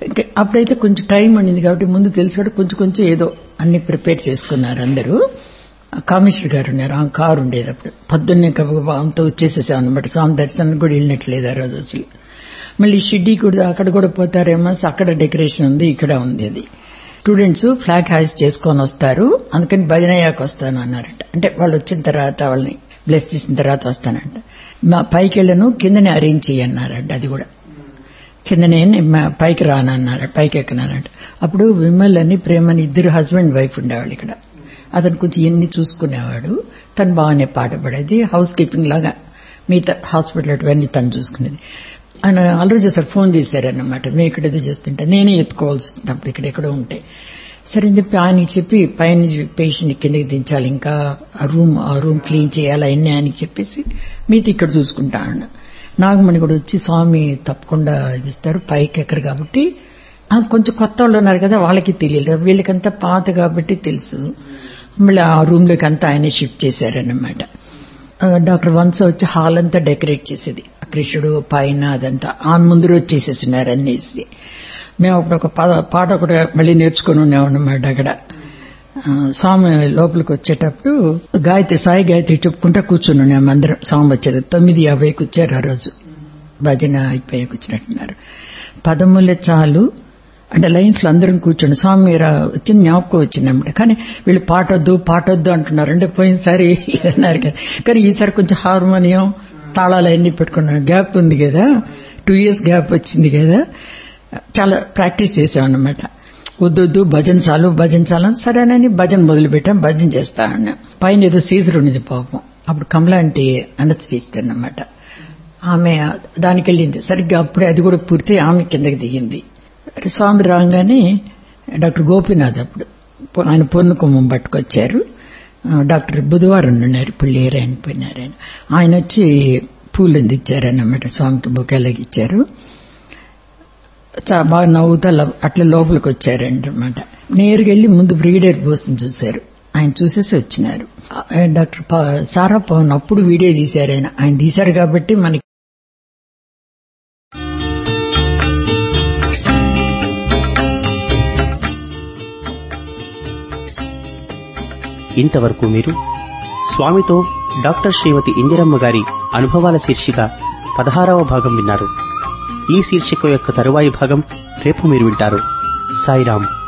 ఇంకా అప్పుడైతే కొంచెం టైం ఉండింది కాబట్టి ముందు తెలిసి కూడా కొంచెం కొంచెం ఏదో అన్ని ప్రిపేర్ చేసుకున్నారు అందరూ కామేశ్వర్ గారు ఉన్నారు ఆ కారు ఉండేది అప్పుడు పొద్దున్నే గబగబా అంతా వచ్చేసేసాం అనమాట స్వామి దర్శనం కూడా వెళ్ళినట్లేదు ఆ రోజు అసలు మళ్ళీ షిడ్డీ కూడా అక్కడ కూడా పోతారేమో సో అక్కడ డెకరేషన్ ఉంది ఇక్కడ ఉంది అది స్టూడెంట్స్ ఫ్లాగ్ హాయిస్ చేసుకొని వస్తారు అందుకని భజన అయ్యాక వస్తాను అన్నారట అంటే వాళ్ళు వచ్చిన తర్వాత వాళ్ళని బ్లెస్ చేసిన తర్వాత వస్తానంట మా పైకి వెళ్ళను కిందనే అరేంజ్ చేయన్నారంట అది కూడా కిందనే మా- పైకి రానన్నారు పైకి ఎక్కనారంట అప్పుడు విమల్ అని ప్రేమని ఇద్దరు హస్బెండ్ వైఫ్ ఉండేవాళ్ళు ఇక్కడ అతను కొంచెం ఎన్ని చూసుకునేవాడు తను బాగానే పాట పడేది హౌస్ కీపింగ్ లాగా మిగతా హాస్పిటల్ అటువన్నీ తను చూసుకునేది ఆయన ఆల్రెడీ సార్ ఫోన్ చేశారన్నమాట మేము ఇక్కడ ఏదో చేస్తుంటే నేనే ఎత్తుకోవాల్సి వచ్చింది అప్పుడు ఇక్కడ ఎక్కడో ఉంటే సరే అని చెప్పి ఆయనకి చెప్పి పైన పేషెంట్ కిందకి దించాలి ఇంకా ఆ రూమ్ ఆ రూమ్ క్లీన్ చేయాలి అవన్నీ ఆయనకి చెప్పేసి మీతో ఇక్కడ చూసుకుంటా అన్న నాగమణి కూడా వచ్చి స్వామి తప్పకుండా ఇది ఇస్తారు పైకి ఎక్కరు కాబట్టి ఆ, కొంచెం కొత్త వాళ్ళు ఉన్నారు కదా వాళ్ళకి తెలియదు వీళ్ళకంతా పాత కాబట్టి తెలుసు మళ్ళీ ఆ రూమ్ లోకి అంతా ఆయనే షిఫ్ట్ చేశారన్నమాట ఆ, డాక్టర్ వంశ వచ్చి హాల్ అంతా డెకరేట్ చేసేది కృష్ణుడు పైన అదంతా ఆమె ముందు రోజు చేసేసినారు అన్నేసి మేము అప్పుడు ఒక పా- పాట కూడా మళ్ళీ నేర్చుకుని ఉన్నామన్నమాట అక్కడ ఆ, స్వామి లోపలికి వచ్చేటప్పుడు గాయత్రి సాయి గాయత్రి చెప్పుకుంటా కూర్చుని ఉన్నాం అందరం స్వామి వచ్చేది తొమ్మిది యాభైకి వచ్చారు ఆ రోజు భజన అయిపోయాక వచ్చినట్టున్నారు పదముల చాలు అంటే లైన్స్ లో అందరం కూర్చోండి స్వామి మీరు వచ్చిన జ్ఞాపకం వచ్చిందన్నమాట కానీ వీళ్ళు పాటొద్దు పాటొద్దు అంటున్నారు అంటే పోయినసారి అన్నారు కదా కానీ ఈసారి కొంచెం హార్మోనియం తాళాలు అన్ని పెట్టుకున్నాం గ్యాప్ ఉంది కదా టూ ఇయర్స్ గ్యాప్ వచ్చింది కదా చాలా ప్రాక్టీస్ చేసామన్నమాట వద్దొద్దు భజన చాలు భజన చాలు అని సరేనని భజన మొదలు పెట్టాం భజన చేస్తా అన్నాం పైన ఏదో సీజర్ ఉండేది పాపం అప్పుడు కమలా అంటే అనస్థిస్ట్ అన్నమాట ఆమె దానికి వెళ్ళింది సరిగ్గా అప్పుడే అది కూడా పూర్తి ఆమె కిందకి దిగింది స్వామి రాగానే డాక్టర్ గోపీనాథ్ అప్పుడు ఆయన పొన్ను కుమ్మం పట్టుకొచ్చారు ఆ, డాక్టర్ బుధవారం ఉన్నారు ఇప్పుడు లేరు ఆయన పోయినారు ఆయన ఆయన వచ్చి పూలు అందించారన్నమాట స్వామికి బొకేలాగా ఇచ్చారు చా- బాగా నవ్వుతా ల- అట్లా లోపలికి వచ్చారండి అనమాట నేరుగా వెళ్ళి ముందు బ్రీడర్ బోస్ని చూశారు ఆయన చూసేసి వచ్చినారు ఆ, డాక్టర్ ప- సారా పవన్ అప్పుడు వీడియో తీశారు ఆయన ఆయన తీశారు కాబట్టి మనకి ఇంతవరకు మీరు స్వామితో డాక్టర్ శ్రీమతి ఇందిరమ్మ గారి అనుభవాల శీర్షిక పదహారవ భాగం విన్నారు ఈ శీర్షిక యొక్క తరువాయి భాగం రేపు మీరు వింటారు సాయిరాం